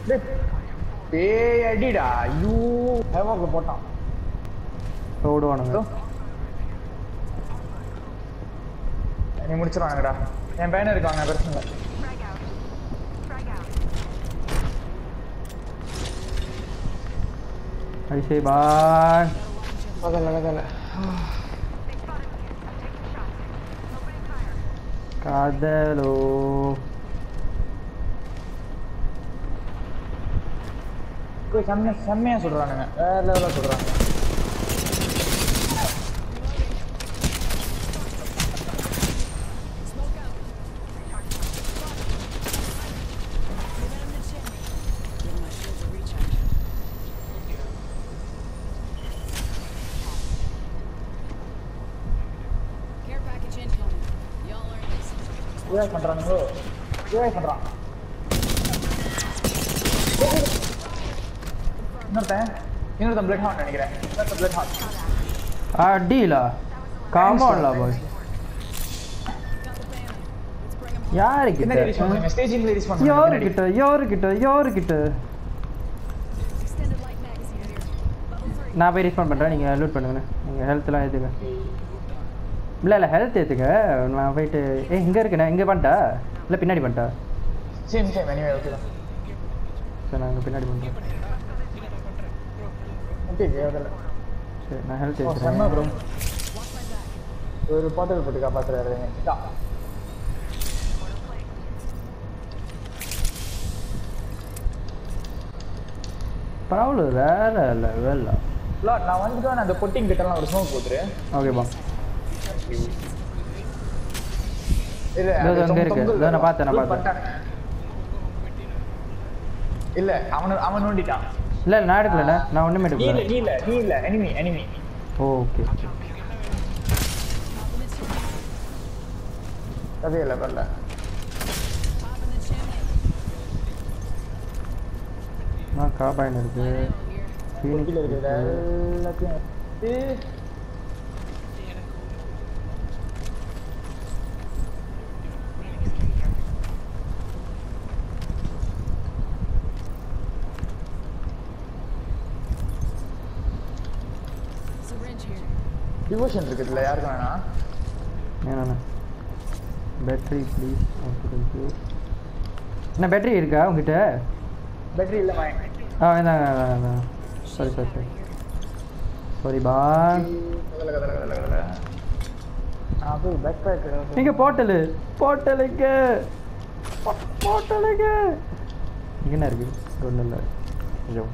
டேய், பேய் அடிடா ஐயோ ஹேவாக்ல போட்டான் ஓடுவானுங்க இதோ. நீ முடிச்சிருவானுங்கடா என் பையன் இருக்காங்க பிரச்சனை இல்லை ஐசே பாய் கதல கதல காதலோ போய் செம்ம செம்மையா சொல்றானுங்க வேற லெவலா சொல்றாங்க Care package incoming. Y'all earned this. ஏன் பண்றானுங்களோ ஏன் பண்றான் இன்னொருத்தன் இன்னொருத்தன் பிளட் ஹார்ட் நினைக்கிறேன் இன்னொருத்தன் பிளட் ஹார்ட் அடிலா காமான்லா பாய் யாரு என்ன ரீச் கிட்ட பண்ணுங்க ஸ்டேஜிங் ரீச் யாரு பண்ணுங்க கிட்ட யாரு கிட்ட யாரு கிட்ட Extended light magazine here. Level three. நான் போய் ரெஸ்பாண்ட் பண்ணுறேன் நீங்கள் லூட் பண்ணுங்கண்ணே நீங்கள் ஹெல்த்லாம் ஏற்றுங்க இல்லை இல்லை ஹெல்த் ஏற்றுங்க நான் போயிட்டு ஏ இங்கே இருக்குண்ணே இங்கே பண்ணிட்டா இல்லை பின்னாடி பண்ணிட்டா சேம் சேம் எனிவே ஓகே தான் சரி நான் இங்கே பின்னாடி பண்ணுறேன் ஓகே ஓகே அதில் சரி நான் ஹெல்த் ஓ செம்ம ப்ரோ ஏற்றுறேன் ஒரு பாட்டில் போட்டு காப்பாற்றுறாரு இதா பரவாயில்ல வேற லெவல் லாட் நான் வந்துட்டு நான் அந்த பொட்டிங் கிட்டலாம் ஒரு ஸ்மோக் போட்டுரு ஓகேப்பா இல்ல இதோ அது அங்க தொங்கு- இருக்கு. தொங்குது. இதோ நான் பார்த்தேன், நான் loot பார்த்தேன். பண்ணிட்டானுங்க. இல்ல அவன அவன் நோண்டிட்டான் இல்லை நான் எடுக்கலண்ணே நான் ஒன்றுமே நீ இல்ல எடுக்கல நீ இல்ல நீ இல்ல எனிமி எனிமி ஓகே கதையே இல்ல வரல Popping the chimney. நான் காபாயின் இருக்கு Here. ஃபீனிக்ஸ் கீழே இருக்கிற இருக்கு எல்லாத்தையும் எடுத்து Syringe here. டிவோஷன் இருக்குதுல்ல யாருக்கு வேணா என்னண்ணா பேட்டரி ப்ளீஸ் ஓகே தேங்க்யூ என்ன பேட்டரி இருக்கா உங்ககிட்ட பேட்டரி இல்ல மயன் ஆ வேணாம் சாரி சாரி சாரி சாரி பா கதல கதல கதல கதல நான் போய் பேக் பேக் இங்க போட்டலு போட்டலுங்க போட்டலுங்க இங்க என்ன இருக்கு ஒன்றும் இல்லை கொஞ்சம்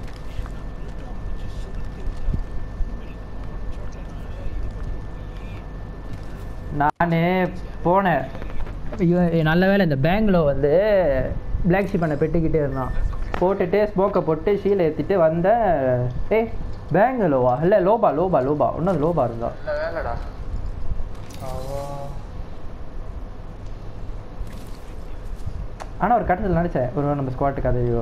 நான் போனேன் ஐயோ நல்ல வேளை இந்த பேங்க்ல வந்து பிளாக் ஷீப் பண்ண பெட்டுக்கிட்டே இருந்தான் போட்டுட்டு ஸ்மோக்கை போட்டு ஷீலை ஏற்றிட்டு வந்தேன் ஏய் பேங்களோவா இல்லை லோபா லோபா லோபா இன்னும் லோபா இருந்தா இல்ல வேலைடா அவா ஆனால் ஒரு கட்டத்தில் நினச்சேன் ஒரு நம்ம ஸ்குவாட்டுக்கு அதையோ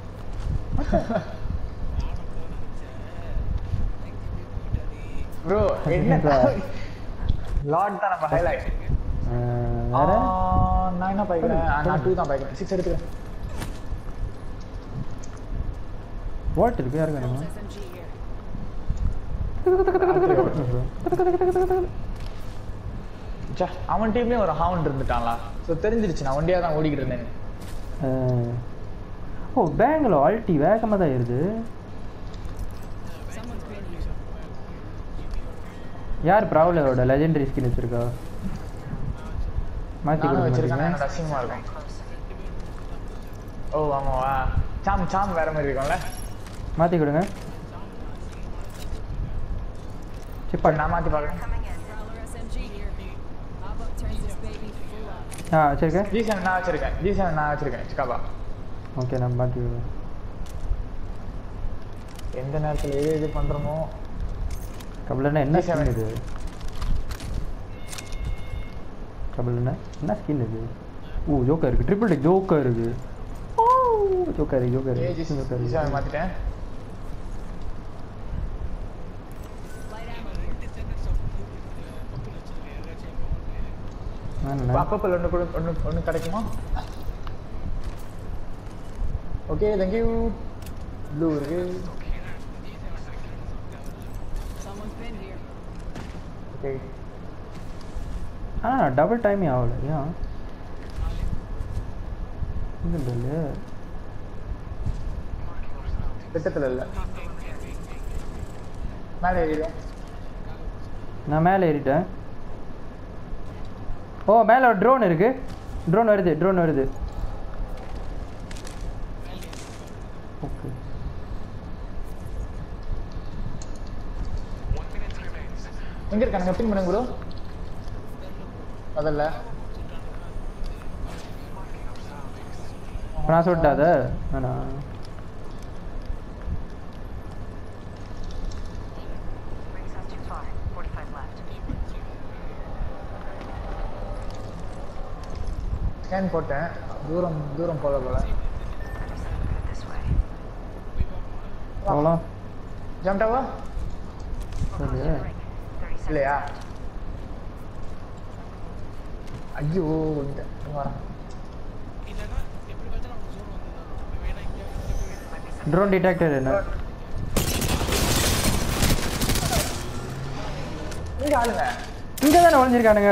ப்ரோ என்ன லார்ட் தான் நம்ம ஹைலைட் வேற நான் என்ன பாய்க்கிறேன் நான் டூ தான் பாய்க்கிறேன் சிக்ஸ் எடுத்துக்கிறேன் வாட் இருக்கு யாருக்கு வேணுமா SMG here. ச்சே, அவன் டீம்லயும் ஒரு ஹாவன் இருந்துட்டான்ல ஸோ தெரிஞ்சிருச்சு நான் ஒண்டியா தான் ஓடிக்கிட்டு இருந்தேன் அஹ், ஓ பேங்களோ அல்ட்டி வேகமாக தான் ஏறுது Someone's been here. யார் ப்ராவலரோட லெஜெண்டரி ஸ்கின் வச்சிருக்கா மாற்றி நானும் கொடுக்க வச்சிருக்கேன் மாட்டீங்க என்னோட அசிங்கமா இருக்கும் ஓ ஆமாவா சாம் சாம் வேற மாதிரி இருக்கும்ல மாற்றி கொடுங்க இப்போ சிப்பா நான் மாத்தி பார்க்குறேன் Prowler SMG here. Hop up turns this baby full up. ஆ வச்சிருக்கேன் ஜி செவன் நான் வச்சிருக்கேன் ஜி செவன் நான் வச்சிருக்கேன் சிக்காபா ஓகே நான் மாற்றி விடுறேன் எந்த நேரத்தில் எது எது பண்றோமோ கபலண்ணா என்ன G7. ஸ்கின் இது கபலண்ணா என்ன ஸ்கின் இது ஓ ஜோக்கா இருக்கு ட்ரிபிள் டெக் ஜோக்கா இருக்கு ஓ ஜோக்கா இருக்கு ஜோக்கா ஏ ஜி இருக்கு ஜோக்கா ஜி செவன் இருக்கு மாத்திட்டேன் Light ammo here. வேணுண்ணா அப்பப்போ ஒன்று கூட ஒன்று ஒன்று கிடைக்குமா ஓகே தேங்க்யூ ப்ளூ இருக்கு Someone's been here. ஓகே ஆ டபுள் டைமே ஆகல ஏன் இது இல்லை திட்டத்தில் இல்லை மேலே ஏறிடும் நான் மேலே ஏறிட்டேன் ஓ மேலே ஒரு ட்ரோன் இருக்கு ட்ரோன் வருது ட்ரோன் வருது ஓகே எங்க இருக்கானுங்க பின் பண்ணுங்க ப்ரோ அதில் நான் சொல்லிட்டேன் அதை வேணாம் Rings not too far. 45 left. Scan போட்டேன் தூரம் தூரம் போல போல Good this way. போகலாம் ஜம்டாவா சரி Ring. 30 seconds இல்லையா left. ஐயோ இந்த வரேன் ட்ரோன் டிடெக்டர் என்ன இங்க ஆளுங்க இங்கே தானே ஒளிஞ்சிருக்கானுங்க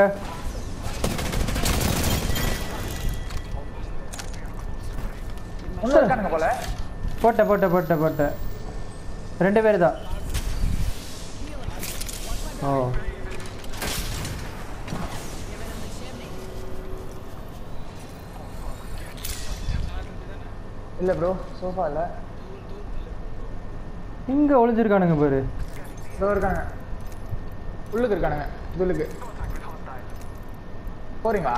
இன்னும் இருக்கானுங்க போல போட்ட போட்ட போட்ட போட்ட ரெண்டு பேர் தான் ஓ இல்ல ப்ரோ சோஃபா இல்ல இங்கே ஒளிஞ்சிருக்கானுங்க பாரு இதோ இருக்காங்க உள்ளுக்கு இருக்கானுங்க உள்ளுக்கு போறீங்களா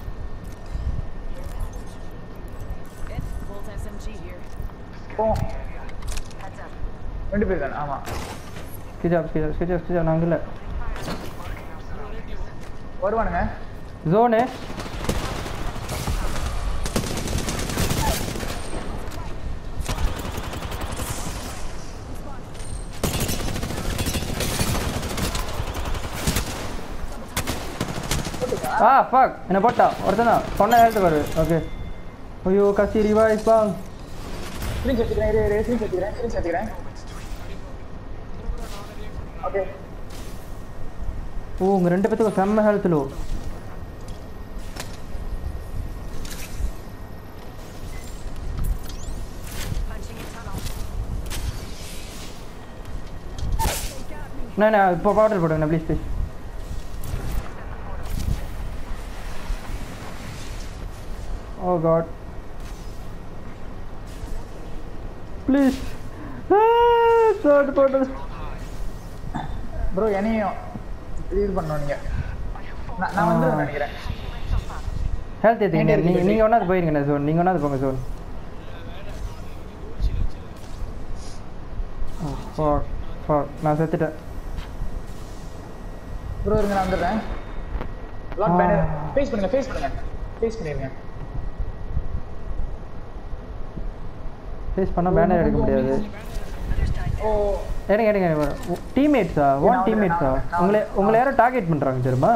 Bolt SMG here. போவோம் Heads up. ரெண்டு பேர் தானே ஆமா ஸ்கிஜாப் ஸ்கிஜாப் ஸ்கிஜாப் ஸ்கிஜாப் நாங்கள் இல்லை வருவானுங்க ஜோனு ஆ ஃபக் என்ன போட்டா ஒருத்தன் தான் சொன்ன நேரத்துக்கு வரு ஓகே ஐயோ கசி ரிவைஸ் பாங் ஸ்க்ரீன் சேர்த்துக்கிறேன் இரு இரு ஸ்க்ரீன் சேர்த்துக்கிறேன் ஸ்க்ரீன் சேர்த்துக்கிறேன் ஓகே ஓ உங்கள் ரெண்டு பேத்துக்கும் செம்ம health low Punching a tunnel. நான் நான் இப்போ பவுடர் போடுங்க please please oh god please short போட்டது ப்ரோ என்னையும் இது பண்ணணும் நீங்க நான் நான் வந்துடுவேன் நினைக்கிறேன் ஹெல்த் ஏற்றுங்க நீங்கள் நீங்கள் ஒன்றாவது போயிருங்க ஜோன் நீங்கள் ஒன்றாவது போங்க ஜோன் ஃபார் ஃபார் நான் செத்துட்டேன் ப்ரோ இருங்க நான் வந்துடுறேன் லாக் பேனர் ஃபேஸ் பண்ணுங்க ஃபேஸ் பண்ணுங்க ஃபேஸ் பண்ணிருங்க ஃபேஸ் பண்ணால் பேனர் எடுக்க முடியாது ஓ எடுங்க எடுங்க டீம்மேட்ஸா ஒன் நான் டீம்மேட்ஸா நான் நான் உங்களை உங்களை யாரும் டார்கெட் பண்ணுறாங்க தெரியுமா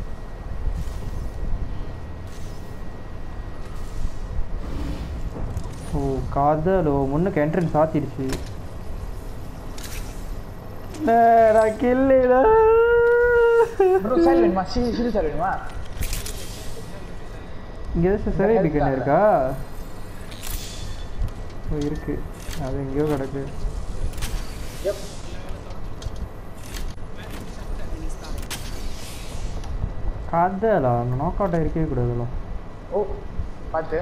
ஓ காதலோ முன்னுக்கு என்ட்ரன்ஸ் ஆத்திடுச்சு நான் கில்லிடா ப்ரோ சைல் வேணுமா ஷீ ஷீல் சைல் வேணுமா இங்கே ஏதாச்சும் சிறை பிக்கன் இருக்கா ஓ இருக்கு அது எங்கேயோ கிடக்கு Yep. Enemy spotted. காதலா நாக் அவுட் ஆயிருக்கவே கூடாதுல ஓ பார்த்து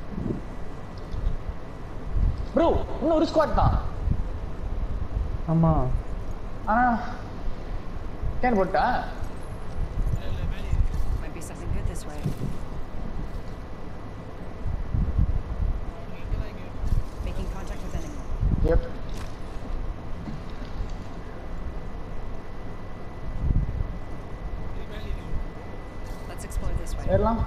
ப்ரோ இன்னும் ஒரு ஸ்குவாட் தான் ஆமாம் ஆனா கேன் போட்டா Might be something good this way. Making contact with enemy. எப் Let's explore this way. ஏறலாம்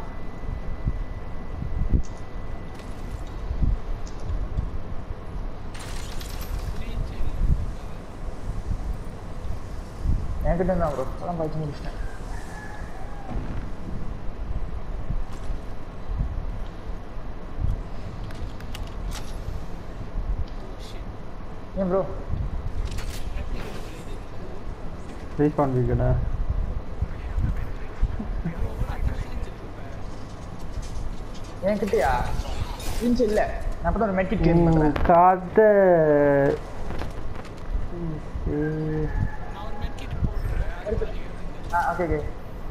என்கிட்ட இருந்தா ப்ரோ அதெல்லாம் படிச்சு முடிச்சிட்டேன் ஏன் ப்ரோ ரீஸ்பான் வீக்கடா என் கிட்டயா இன்ச்சு இல்ல நான் அப்பதான் ஒரு மெட்கிட் கேம் பண்றேன் கதை ஆ ஓகே ஓகே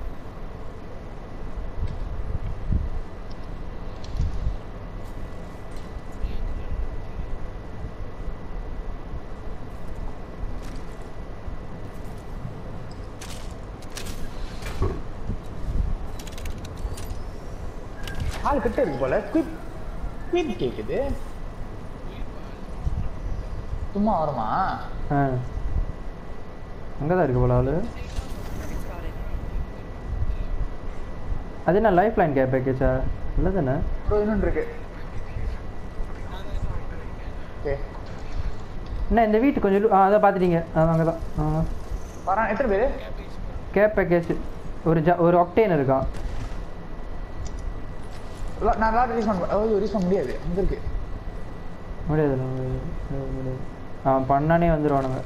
ஆள் கிட்ட இருக்கு போல குயிக் குயிக் கேக்குது சும்மா வருமா ஆ அங்கே தான் இருக்கு போல ஆளு அது என்ன லைஃப் லைன் கேப் பேக்கேஜா இல்லை தானே ப்ரோ இன்னொன்று இருக்கு ஓகே என்ன இந்த வீட்டு கொஞ்சம் லு- ஆ அதை பார்த்துட்டீங்க அங்கே தான் ஆ வரான் எத்தனை பேர் கேப் பேக்கேஜ் ஒரு ஜா ஒரு ஒக்டேன் இருக்கான் நான் லாட் ரீஸ் பண்ண ஓ ரீஸ் பண்ண முடியாது அங்க இருக்கு முடியாது முடியாது, முடியாது அவன் பண்ணானே வந்துடுவானுங்க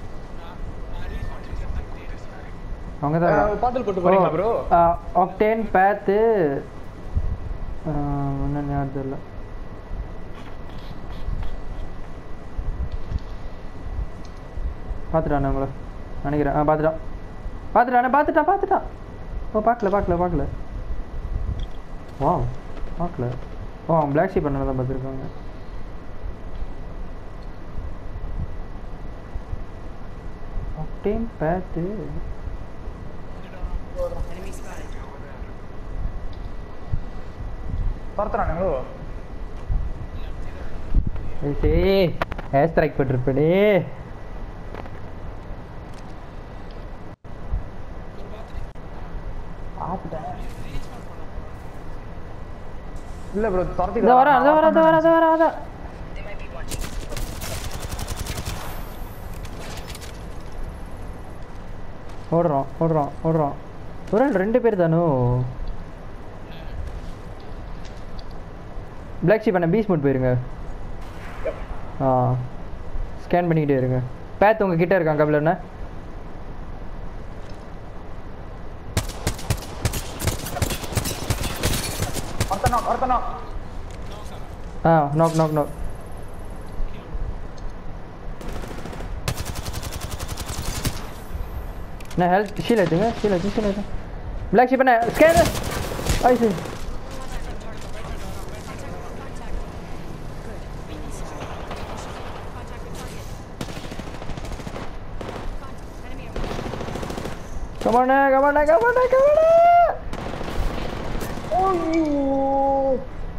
அவங்க தான் பாட்டில் போட்டு போறீங்களா ப்ரோ ஒக்டேன் பேத்து என்ன ஞாபகம் தெரியல பார்த்துட்டானே உங்களை நினைக்கிறேன் ஆ பார்த்துட்டான் பார்த்துட்டானே பார்த்துட்டான் பார்த்துட்டான் ஓ பார்க்கல பார்க்கல பார்க்கல வா பார்க்கல ஓ அவன் பிளாக் ஷீப் பண்ணதான் பார்த்துருக்காங்க ஒக்டேன் பேத்து துரத்துறானுங்களோ ஏய் ஹேர் ஸ்ட்ரைக் பண்ணிருப்பேனே பார்த்துட்டேன் இல்ல ப்ரோ துரத்தி இதோ வரேன் இதோ வரேன் இதோ வரேன் இதோ வரேன் அதான் ஓடுறோம் ஓடுறோம் ஓடுறோம் ஒரு ஆள் ரெண்டு பேர் தானோ பிளாக் ஷீப் பண்ண பீஸ் மோட் போயிருங்க ஆ ஸ்கேன் பண்ணிக்கிட்டே இருங்க பேத் உங்க கிட்ட இருக்கான் கபில் என்ன ஒருத்தனோ ஒருத்தனோ ஆ நாக் நாக் நாக் நான் ஹெல்த் ஷீல் எடுத்துங்க ஷீல் எடுத்து ஷீல் எடுத்து பிளாக் ஷீப் பண்ண ஸ்கேன் ஐசி கமாண்ணே கமாண்ணே கமாண்ணே கமாண்ணே ஐயோ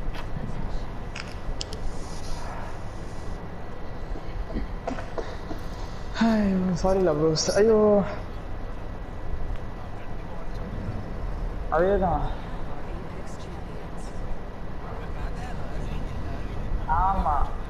சாரி இல்ல ப்ரோ ஐயோ அதேதான் ஆமா